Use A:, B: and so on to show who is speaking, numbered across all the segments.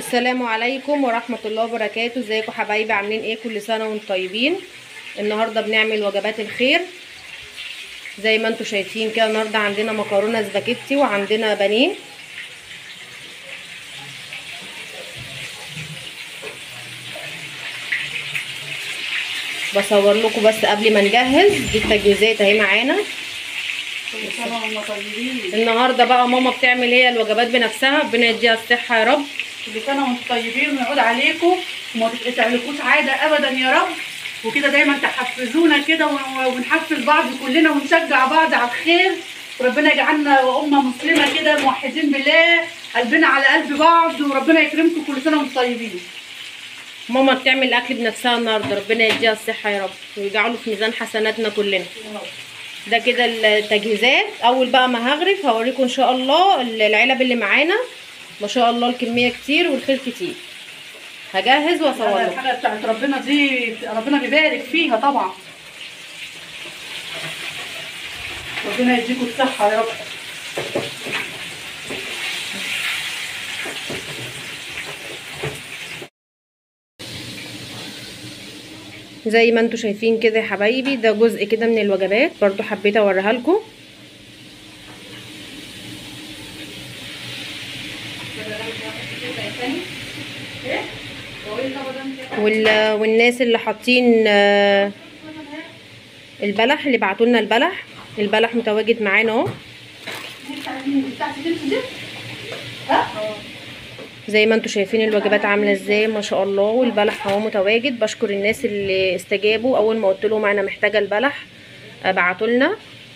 A: السلام عليكم ورحمة الله وبركاته ازيكم حبايبي عاملين ايه كل سنة وانتم طيبين النهاردة بنعمل وجبات الخير زي ما انتم شايفين كده النهاردة عندنا مكرونة سباكيتي وعندنا بانيه بصور لكم بس قبل ما نجهز دي التجهيزات اهي معانا
B: كل سنة وهم طيبين
A: النهارده بقى ماما بتعمل هي الوجبات بنفسها ربنا يديها الصحة يا رب
B: كل سنة وانتم طيبين ويعود عليكم وما تتقطعلكوش عادة أبدا يا رب وكده دايما تحفزونا كده ون- ونحفز بعض كلنا ونشجع بعض على الخير وربنا يجعلنا أمة مسلمة كده موحدين بالله قلبنا على قلب بعض وربنا يكرمكم كل سنة وانتم طيبين
A: ماما بتعمل الاكل بنفسها النهارده ربنا يديها الصحة يا رب ويجعله في ميزان حسناتنا كلنا ده كده التجهيزات اول بقى ما هغرف هوريكم ان شاء الله العلب اللي معانا ما شاء الله الكميه كتير والخير كتير هجهز واصور
B: لا،
A: لكم
B: الحاجة بتاعت ربنا دي ربنا بيبارك فيها طبعا ربنا يديكم الصحة يا رب
A: زي ما انتم شايفين كده يا حبايبي ده جزء كده من الوجبات برضو حبيت اوريها لكم وال... والناس اللي حاطين آه، البلح اللي بعتوا لنا البلح البلح متواجد معانا اهو زي ما انتم شايفين الوجبات عامله ازاي ما شاء الله والبلح اهو متواجد بشكر الناس اللي استجابوا اول ما قلت لهم انا محتاجه البلح بعتوا لنا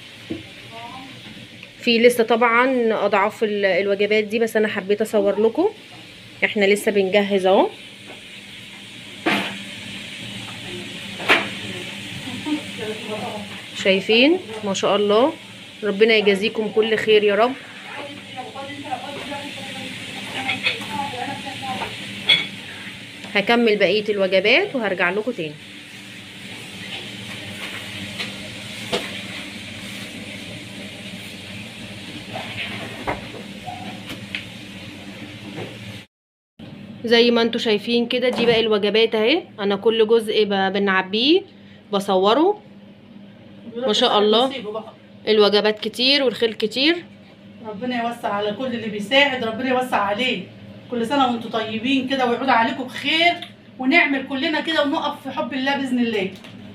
A: في لسه طبعا اضعاف ال- الوجبات دي بس انا حبيت اصور لكم احنا لسه بنجهز اهو شايفين ما شاء الله ربنا يجازيكم كل خير يا رب هكمل بقية الوجبات وهرجع لكم تاني زي ما انتوا شايفين كده دي بقى الوجبات اهي انا كل جزء ب- بنعبيه بصوره ما شاء الله.
B: نصيبه بقى.
A: الوجبات كتير والخير كتير
B: ربنا يوسع على كل اللي بيساعد ربنا يوسع عليه كل سنه وانتم طيبين كده ويعود عليكم بخير ونعمل كلنا كده ونقف في حب الله باذن الله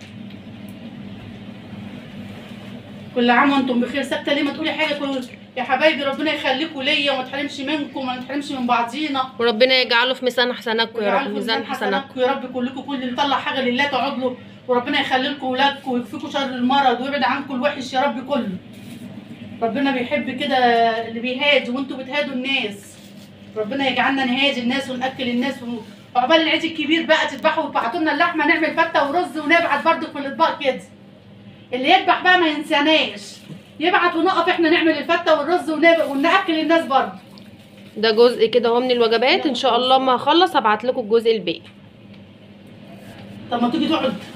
B: كل عام وانتم بخير ساكته ليه ما تقولي حاجه كل يا حبايبي ربنا يخليكم ليا وما تحرمش منكم وما نتحرمش من بعضينا
A: وربنا يجعله في ميزان حسناتكم يا رب
B: ويجعلكم
A: ميزان
B: ميزان
A: حسناتكم
B: حسناتكم يا رب كلكم كل اللي يطلع حاجه لله تقعد له وربنا يخلي لكم ولادكم ويكفيكم شر المرض ويبعد عنكم الوحش يا رب كله ربنا بيحب كده اللي بيهاج وانتوا بتهادوا الناس ربنا يجعلنا نهاج الناس وناكل الناس و- وعقبال العيد الكبير بقى تذبحوا وتبعتوا لنا اللحمه نعمل فته ورز ونبعت برضه في الاطباق كده اللي يذبح بقى ما ينساناش يبعت ونقف احنا نعمل الفته والرز ونب- وناكل الناس برضه
A: ده جزء كده اهو من الوجبات ان شاء الله ما اخلص هبعت لكم الجزء الباقي
B: طب ما تيجي تقعد